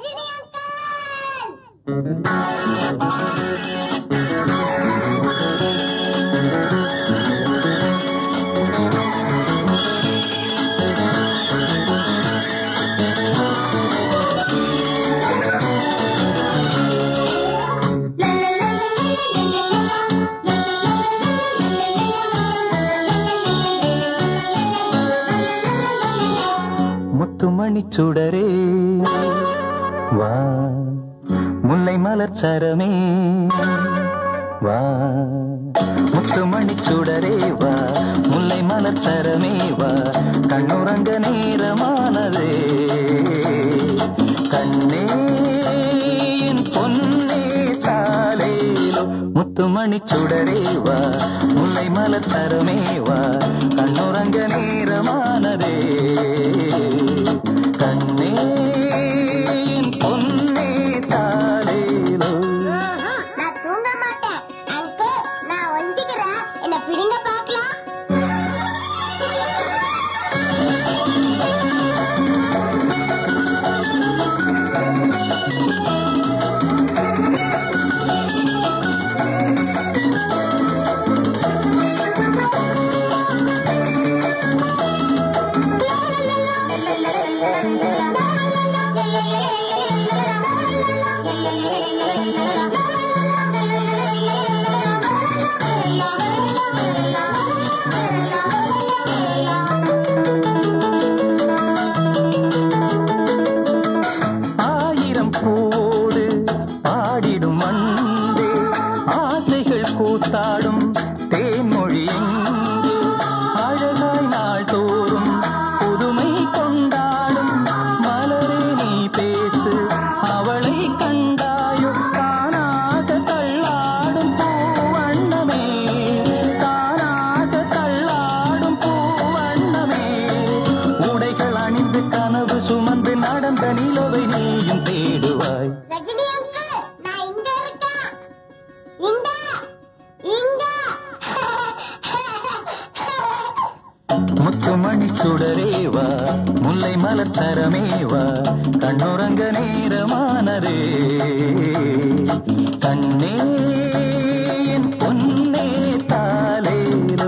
Rajini uncle முத்துமணி சுடரே வா முல்லை மலர் சரமே வா முத்துமணி சுடரே வா முல்லை மலர் சரமே வா கண்ணுறங்க நேரமானதே கண்ணே என் பொன்னே சாலேலோ முத்துமணி சுடரே வா முல்லை மலர் சரமே வா கண்ணுறங்க நேரமானதே கண்ணே என் பொன்னே தாலேலோ நான் தூங்க மாட்டேன் அங்கிள் நான் ஒஞ்சிக்கிறேன் என்ன பிடிங்க பார்க்கலாம் ஆயிரம் போடு பாடிடும் மண்டே ஆசைகள் கூத்தாடும் தேன்மொழி எங்கே அழகாய் நாள் தோறும் புதுமை கொண்டாடும் மலரே நீ பேசு அவளை கண்டாயோ தானாக தள்ளாடும் பூவண்ணமே தானாக தள்ளாடும் பூவண்ணமே உடைகள் அணிந்து கனவு சுமந்து நடந்த நிலவை நீயும் தேடுவாய் ரஜினி அங்கிள் நான் இங்க இருக்கேன் இங்க இங்க முத்துமணி சுடரேவா முல்லை மலர் தரமேவா கண்ணுறங்க நேரமானதே கண்ணே என் பொன்னே தாலேலோ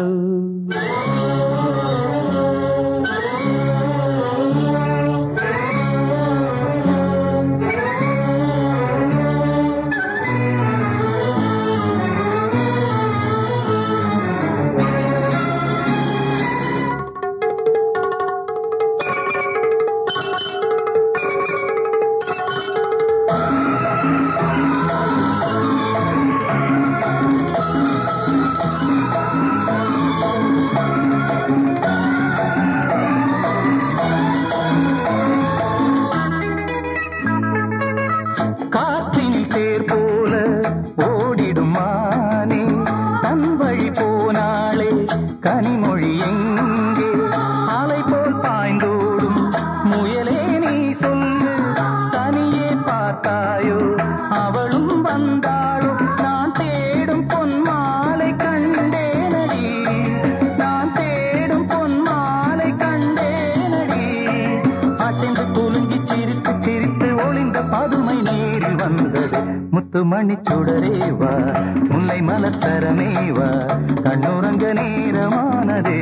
காற்றினில் தேர் போல ஓடிடும் மானே தன் வழி போனாளே கனிமொழி எங்கே அலை போல் பாய்ந்தோடும் முயலே நீ சொல்லு தனியே பார்த்தாயோ அவளும் வந்தாளோ நான் தேடும் பொன் மாலை கண்டேனடி நான் தேடும் பொன் மாலை கண்டேனடி அசைந்து குலுங்கி சிரித்து சிரித்து ஒளிந்த பதுமை நேரில் வந்தது முத்துமணி சுடரேவா முல்லை மலர் சரமேவா கண்ணுறங்க நேரமானதே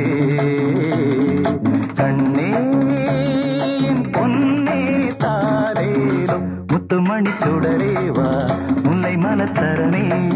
கண்ணே என் பொன்னே தாரேலோ முத்துமணி சுடரேவா முல்லை மலர் சரமேவா